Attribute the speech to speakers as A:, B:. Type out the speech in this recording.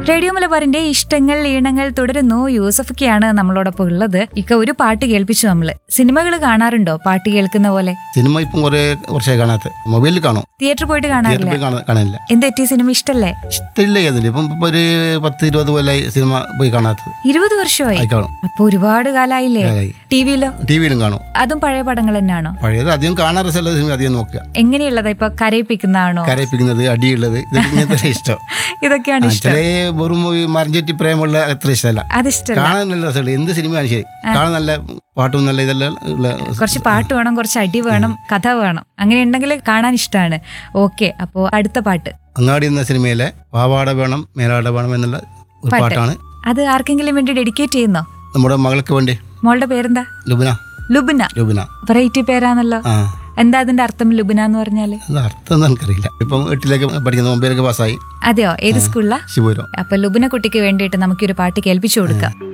A: Radio മലബാറിന്റെ ഇഷ്ടങ്ങൾ ഈണങ്ങൾ തുടരുന്നു യൂസഫൊക്കെയാണ് നമ്മളോടൊപ്പം ഉള്ളത് ഇക്ക ഒരു പാട്ട് കേൾപ്പിച്ചു നമ്മള് സിനിമകൾ കാണാറുണ്ടോ പാട്ട് കേൾക്കുന്ന പോലെ
B: സിനിമ ഇപ്പം കുറേ വർഷമായി കാണാത്ത മൊബൈലിൽ കാണും
A: തിയേറ്ററിൽ പോയിട്ട്
B: തിയേറ്ററിൽ
A: കാണാറില്ല
B: പോയി കാണാ- കാണില്ല
A: എന്ത് പറ്റി സിനിമ ഇഷ്ടല്ലേ
B: ഇഷ്ടമില്ല ഏതില്ല ഇപ്പം ഇപ്പം ഒരു പത്ത് ഇരുപത് കൊല്ലമായി സിനിമ പോയി കാണാത്തത്
A: ഇരുപത് വർഷമായി
B: ആയി കാണും
A: അപ്പൊ ഒരുപാട് കാലായില്ലേ
B: ആയി.
A: ടി വിയിലോ
B: ടി വിയിലും കാണും
A: അതും പഴയ പടങ്ങൾ തന്നെയാണോ
B: പഴയത് അധികം കാണാൻ രസമുള്ള സിനിമ അധികം നോക്കുക
A: എങ്ങനെയുള്ളതാ ഇപ്പൊ കരയിപ്പിക്കുന്നതാണോ
B: കരയിപ്പിക്കുന്നത് അടിയുള്ളത് ഇതൊക്കെ ഇങ്ങനത്തെ ഇഷ്ടം
A: ഇതൊക്കെയാണ്
B: ആ,
A: ഇഷ്ടം
B: ചില വെറും ഈ മറിഞ്ചെറ്റി പ്രേമുള്ള അത്ര ഇഷ്ടമല്ല
A: അതിഷ്ടല്ല
B: കാണാൻ നല്ല രസമുള്ള എന്ത് സിനിമയാണ് ശരി കാണാൻ നല്ല പാട്ടും നല്ല ഇതെല്ലാം ഉള്ള
A: കുറച്ച് പാട്ട് വേണം കുറച്ച് അടി വേണം കഥ വേണം അങ്ങനെ ഉണ്ടെങ്കിൽ കാണാൻ ഇഷ്ടമാണ് ഓക്കെ അപ്പോ അടുത്ത പാട്ട്
B: അങ്ങാടി എന്ന സിനിമയിലെ പാവാട വേണം മേലാട വേണം എന്നുള്ള ഒരു
A: പാട്ട്.
B: പാട്ടാണ്
A: അത് ആർക്കെങ്കിലും വേണ്ടി ഡെഡിക്കേറ്റ് ചെയ്യുന്നോ
B: നമ്മുടെ മകൾക്ക് വേണ്ടി
A: മോളുടെ പേരെന്താ
B: ലുബിന
A: ലുബിന
B: ലുബിന
A: വെറൈറ്റി പേരാണല്ലോ
B: ആ
A: എന്താ അതിന്റെ അർത്ഥം ലുബിന എന്ന് പറഞ്ഞാല്
B: അത് അർത്ഥം ഒന്നും എനിക്കറിയില്ല ഇപ്പം എട്ടിലേക്ക് പഠിക്കുന്ന ഒമ്പതിലേക്ക് പാസ്സായി
A: അതെയോ ഏത് സ്കൂളിലാ
B: ശിവപുരം
A: അപ്പൊ ലുബിന കുട്ടിക്ക് വേണ്ടിയിട്ട് നമുക്കൊരു പാട്ട് കേൾപ്പിച്ചു കൊടുക്കാം